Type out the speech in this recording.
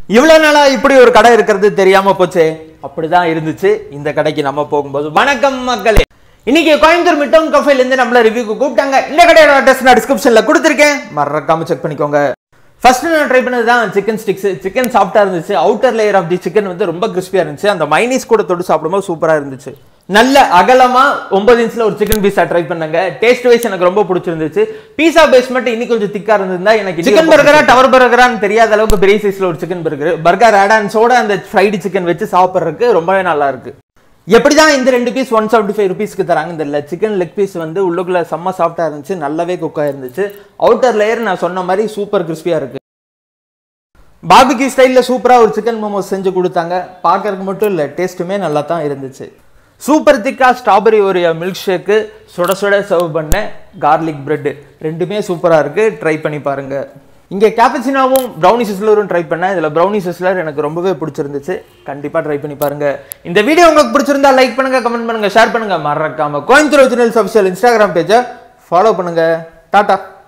இவ்வளோ நாளா இப்படி ஒரு கடை இருக்கிறது தெரியாம போச்சே அப்படிதான் இருந்துச்சு இந்த கடைக்கு நம்ம போகும்போது வணக்கம் மக்களே இன்னைக்கு கோயம்புத்தூர் மிட்டவுன் கஃபேல இருந்து நம்மள ரிவ்யூக்கு கூப்பிட்டாங்க இந்த கடையோட அட்ரஸ் நான் டிஸ்கிரிப்ஷன்ல கொடுத்துருக்கேன் மறக்காம செக் பண்ணிக்கோங்க ஃபர்ஸ்ட் நான் ட்ரை பண்ணது தான் சிக்கன் ஸ்டிக்ஸ் சிக்கன் சாஃப்டா இருந்துச்சு outer layer of the chicken வந்து ரொம்ப கிறிஸ்பியா இருந்துச்சு அந்த மைனீஸ் கூட தொட்டு சாப்பிடும்போது சூப்பரா இருந்துச்சு நல்ல அகலமா ஒன்பது இன்ச்ல ஒரு சிக்கன் பீஸா ட்ரை பண்ணாங்க டேஸ்ட் வைஸ் எனக்கு ரொம்ப பிடிச்சிருந்துச்சு பீஸா பேஸ் மட்டும் இன்னும் கொஞ்சம் திக்கா இருந்திருந்தா எனக்கு சிக்கன் பர்கரா டவர் பர்கரான்னு தெரியாத அளவுக்கு பெரிய சைஸ்ல ஒரு சிக்கன் பர்கர் பர்கர் ஆடான்ஸோட அந்த ஃப்ரைடு சிக்கன் வச்சு சாப்பிட்றதுக்கு ரொம்பவே நல்லா இருக்கு எப்படிதான் இந்த ரெண்டு பீஸ் ஒன் செவன்டி ஃபைவ் ருபீஸ்க்கு தராங்க தெரியல சிக்கன் லெக் பீஸ் வந்து உள்ளுக்குள்ள செம்ம சாஃப்டா இருந்துச்சு நல்லாவே குக் ஆயிருந்துச்சு அவுட்டர் லேயர் நான் சொன்ன மாதிரி சூப்பர் கிறிஸ்பியா இருக்கு பாபிக்கு ஸ்டைலில் சூப்பராக ஒரு சிக்கன் மோமோஸ் செஞ்சு கொடுத்தாங்க பார்க்கறதுக்கு மட்டும் இல்லை டேஸ்ட்டுமே நல்லா தான் இருந்துச்சு சூப்பர் திக்காக ஸ்ட்ராபெரி ஒரு மில்க் ஷேக்கு சுட சுட சர்வ் பண்ண கார்லிக் பிரெட் ரெண்டுமே சூப்பராக இருக்குது ட்ரை பண்ணி பாருங்கள் இங்கே கேப்பச்சினாவும் ப்ரௌனி சிஸ்லரும் ட்ரை பண்ணேன் இதில் ப்ரௌனி சிஸ்லர் எனக்கு ரொம்பவே பிடிச்சிருந்துச்சு கண்டிப்பாக ட்ரை பண்ணி பாருங்கள் இந்த வீடியோ உங்களுக்கு பிடிச்சிருந்தா லைக் பண்ணுங்கள் கமெண்ட் பண்ணுங்கள் ஷேர் பண்ணுங்கள் மறக்காமல் கோயம்புத்தூர் ஒரிஜினல்ஸ் அஃபிஷியல் இன்ஸ்டாகிராம் பேஜை ஃபாலோ பண்ணுங்கள் டாட்டா